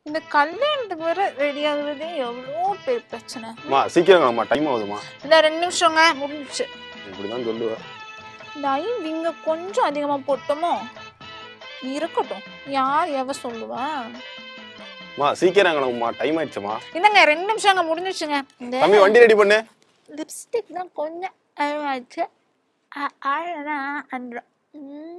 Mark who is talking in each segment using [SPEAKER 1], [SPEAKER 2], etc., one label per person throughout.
[SPEAKER 1] இந்த கல்யாணத்துக்கு வர ரெடி ஆகுறதே எவ்வளோ பெரிய பிரச்சனை
[SPEAKER 2] அம்மா சீக்கிரம் வாங்கம்மா டைம் ஆகுதுமா
[SPEAKER 1] இந்த ரெண்டு நிமிஷங்க முடிஞ்சுச்சு
[SPEAKER 2] இப்படிதான் சொல்லுவேன்
[SPEAKER 1] இந்த ஐ விங்க கொஞ்சம் அதிகமாக போட்டோமோ இருக்கட்டும் யார் எவ சொல்லுவா
[SPEAKER 2] அம்மா சீக்கிரம் வாங்கணும்மா டைம் ஆயிடுச்சுமா
[SPEAKER 1] இந்தங்க ரெண்டு நிமிஷங்க முடிஞ்சிச்சுங்க இந்த
[SPEAKER 2] தம்பி வண்டி ரெடி பண்ணு
[SPEAKER 1] லிப்ஸ்டிக் தான் கொஞ்சம் அழகாச்சு அழகா அன்ற ம்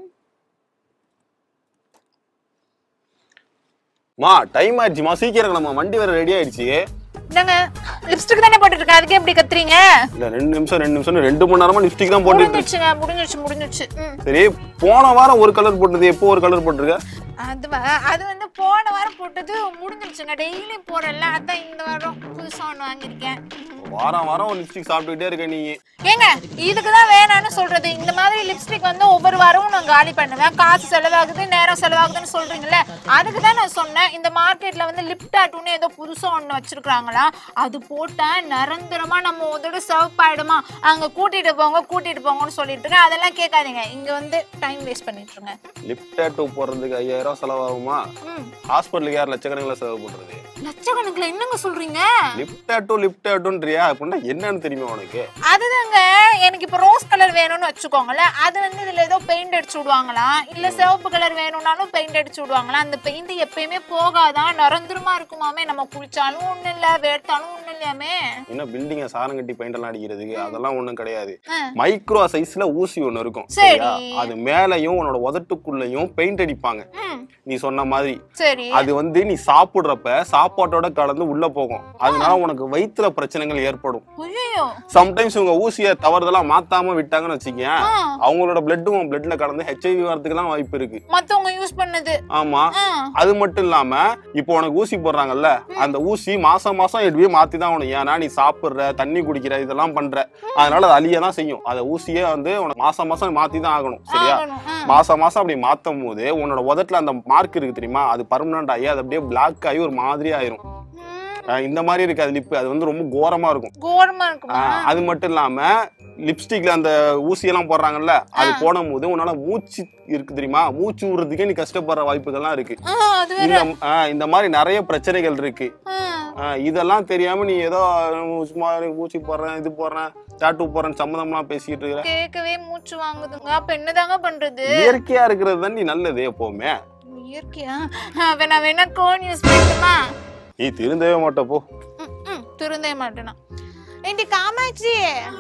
[SPEAKER 2] மா டைம் ஆயிடுச்சுமா சீக்கிரம் வாங்கம்மா வண்டி வேற ரெடி ஆயிடுச்சு
[SPEAKER 1] இந்தாங்க லிப்ஸ்டிக் தானே போட்டுட்டு இருக்கேன் அதுக்கே எப்படி கத்துறீங்க
[SPEAKER 2] இல்ல ரெண்டு நிமிஷம் ரெண்டு நிமிஷம் ரெண்டு மணி நேரமா லிப்ஸ்டிக் தான் போட்டு
[SPEAKER 1] முடிஞ்சிச்சுங்க முடிஞ்சிச்சு முடிஞ்சிச்சு ம்
[SPEAKER 2] சரி போன வாரம் ஒரு கலர் போட்டது எப்போ ஒரு கலர் போட்டிருக்க
[SPEAKER 1] அதுவா அது வந்து போன வாரம் போட்டது முடிஞ்சிருச்சுங்க டெய்லி போறேன்ல அதான் இந்த வாரம் புதுசா ஒன்று வாங்கியிருக்கேன்
[SPEAKER 2] வாரம் வாரம் ஒரு லிப்ஸ்டிக் சாப்பிட்டுக்கிட்டே இருக்க நீ
[SPEAKER 1] ஏங்க இதுக்கு தான் வேணாம்னு சொல்றது இந்த மாதிரி லிப்ஸ்டிக் வந்து ஒவ்வொரு வாரமும் நான் காலி பண்ணுவேன் காசு செலவாகுது நேரம் செலவாகுதுன்னு சொல்றீங்கல்ல அதுக்கு தான் நான் சொன்னேன் இந்த மார்க்கெட்ல வந்து லிப் டாட்டூன்னு ஏதோ புதுசா ஒன்று வச்சிருக்காங்களா அது போட்டா நிரந்தரமா நம்ம உதடு சிவப்பு ஆயிடுமா அங்க கூட்டிட்டு போங்க கூட்டிட்டு போங்கன்னு சொல்லிட்டு இருக்கேன் அதெல்லாம் கேட்காதீங்க இங்க வந்து டைம் வேஸ்ட் பண்ணிட்டு இருங்க
[SPEAKER 2] லிப் டேட்டூ போடுறதுக்கு ஐயாயிரம் ரூபாய் செலவாகுமா
[SPEAKER 1] ம்
[SPEAKER 2] ஹாஸ்பிட்டலுக்கு யார் லட்சக்கணக்கில் செலவு பண்றது
[SPEAKER 1] லட்சக்கணக்குல என்னங்க சொல்றீங்க
[SPEAKER 2] லிப் டேட்டூ லிப் டேட்டூன்றியா அப்படின்னா என்னன்னு தெரியுமா உனக்கு
[SPEAKER 1] அதுதாங்க எனக்கு இப்போ ரோஸ் கலர் வேணும்னு வச்சுக்கோங்களேன் அது வந்து இதுல ஏதோ பெயிண்ட் அடிச்சு விடுவாங்களாம் இல்ல சிவப்பு கலர் வேணும்னாலும் பெயிண்ட் அடிச்சு விடுவாங்களாம் அந்த பெயிண்ட் எப்பயுமே போகாதான் நிரந்தரமா இருக்குமாமே நம்ம குளிச்சாலும் ஒண்ணும் இல்ல வேர்த்தாலும் ஒண்ணும் இல்லையாமே
[SPEAKER 2] இன்னும் பில்டிங்கை சாரம் கட்டி பெயிண்ட் எல்லாம் அடிக்கிறதுக்கு அதெல்லாம் ஒண்ணும் கிடையாது
[SPEAKER 1] ஆ.
[SPEAKER 2] மைக்ரோ சைஸ்ல ஊசி ஒண்ணு இருக்கும்
[SPEAKER 1] சரி.
[SPEAKER 2] சரியா அது மேலையும் உன்னோட உதட்டுக்குள்ளயும் பெயிண்ட் அடிப்பாங்க
[SPEAKER 1] ம்
[SPEAKER 2] நீ சொன்ன மாதிரி
[SPEAKER 1] சரி
[SPEAKER 2] அது வந்து நீ சாப்பிடுறப்ப சாப்பாட்டோட கலந்து உள்ள போகும் அதனால உனக்கு வயிற்றுல பிரச்சனைகள் ஏற்படும்
[SPEAKER 1] ஐயோ
[SPEAKER 2] சம்டைம்ஸ் உங்க ஊசியை தவறுதலா மாத்தாம விட்டாங்கன்னு வச்சுக்கேன் அவங்களோட பிளட்டும் பிளட்ல கலந்து ஹெச்ஐவி வரதுக்குலாம் வாய்ப்பு இருக்கு
[SPEAKER 1] மத்தவங்க யூஸ் பண்ணது
[SPEAKER 2] ஆமா
[SPEAKER 1] ஆ
[SPEAKER 2] அது மட்டும் இல்லாம இப்போ உனக்கு ஊசி போடுறாங்கல்ல அந்த ஊசி மாசம் மாசம் எப்படியும் மாத்தி தான் உனக்கு ஏன்னா நீ சாப்பிடுற தண்ணி குடிக்கிற இதெல்லாம் பண்ற அதனால அது அழிய தான் செய்யும் அந்த ஊசியே வந்து உனக்கு மாசம் மாசம் மாத்தி தான் ஆகணும் சரியா
[SPEAKER 1] ஆகணும். ஆ.
[SPEAKER 2] மாசம் மாசம் அப்படி மாத்தும் போது உன்னோட உதட்டுல அந்த மார்க் இருக்கு தெரியுமா அது பர்மனன்ட் ஆகி அது அப்படியே பிளாக் ஆகி ஒரு மாதிரி ஆயிரும்
[SPEAKER 1] ம்,
[SPEAKER 2] அஹ் இந்த மாதிரி இருக்காது லிப் அது வந்து ரொம்ப கோரமா இருக்கும்
[SPEAKER 1] கோரமா இருக்குமா
[SPEAKER 2] அஹ் அது மட்டும் இல்லாம லிப்ஸ்டிக்ல அந்த ஊசியெல்லாம் போடுறாங்கல்ல அது போடும் போது உன்னால மூச்சு இருக்கு தெரியுமா மூச்சு விடுறதுக்கே நீ கஷ்டப்படுற வாய்ப்புகள்லாம் இருக்கு
[SPEAKER 1] ஆ, அது வேற
[SPEAKER 2] இந்த அஹ் இந்த மாதிரி நிறைய பிரச்சனைகள் இருக்கு
[SPEAKER 1] ஆ.
[SPEAKER 2] அஹ் இதெல்லாம் தெரியாம நீ ஏதோ சும்மா ஊசி போடுறேன் இது போடுறேன் டாட்டூ போடுறேன் சம்மந்தம்லாம் பேசிக்கிட்டு இருக்கிற
[SPEAKER 1] கேட்கவே மூச்சு வாங்குதுங்க அப்ப என்னதாங்க பண்றது
[SPEAKER 2] இயற்கையா இருக்கிறது தான் நீ நல்லது எப்பவுமே
[SPEAKER 1] இயற்கையா அப்ப நான் வேணா கோன் யூஸ் பண்ணட்டுமா
[SPEAKER 2] நீ திருந்தவே மாட்ட போ
[SPEAKER 1] ம், ம், திருந்தே மாட்டேனா ஏண்டி காமாட்சி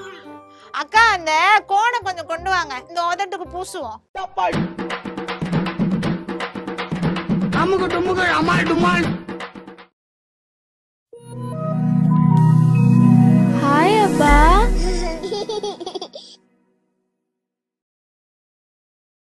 [SPEAKER 1] அக்கா அந்த கோனை கொஞ்சம் கொண்டு வாங்க இந்த உதட்டுக்கு பூசுவோம்
[SPEAKER 3] அமுக டுமுக அமால் டுமால்